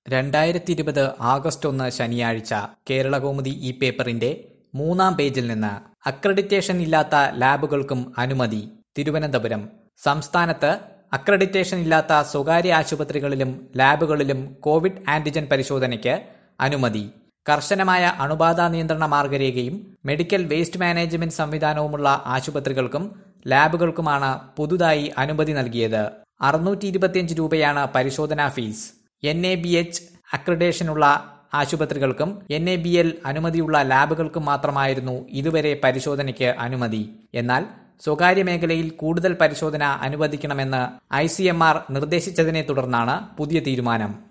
രണ്ടായിരത്തി ഇരുപത് ആഗസ്റ്റ് ഒന്ന് ശനിയാഴ്ച കേരളകൗമുദി ഈ പേപ്പറിന്റെ മൂന്നാം പേജിൽ നിന്ന് അക്രഡിറ്റേഷൻ ഇല്ലാത്ത ലാബുകൾക്കും അനുമതി തിരുവനന്തപുരം സംസ്ഥാനത്ത് അക്രഡിറ്റേഷൻ ഇല്ലാത്ത സ്വകാര്യ ആശുപത്രികളിലും ലാബുകളിലും കോവിഡ് ആന്റിജൻ പരിശോധനയ്ക്ക് അനുമതി കർശനമായ അണുബാധ നിയന്ത്രണ മാർഗരേഖയും മെഡിക്കൽ വേസ്റ്റ് മാനേജ്മെന്റ് സംവിധാനവുമുള്ള ആശുപത്രികൾക്കും ലാബുകൾക്കുമാണ് പുതുതായി അനുമതി നൽകിയത് അറുന്നൂറ്റി ഇരുപത്തിയഞ്ച് രൂപയാണ് പരിശോധനാ fees N A B H അക്രഡേഷനുള്ള ആശുപത്രികൾക്കും എൻ എ ബി എൽ അനുമതിയുള്ള ലാബുകൾക്കും മാത്രമായിരുന്നു ഇതുവരെ പരിശോധനയ്ക്ക് അനുമതി എന്നാൽ സ്വകാര്യ മേഖലയിൽ കൂടുതൽ പരിശോധന അനുവദിക്കണമെന്ന് ഐ സി എം ആർ നിർദ്ദേശിച്ചതിനെ തുടർന്നാണ് പുതിയ തീരുമാനം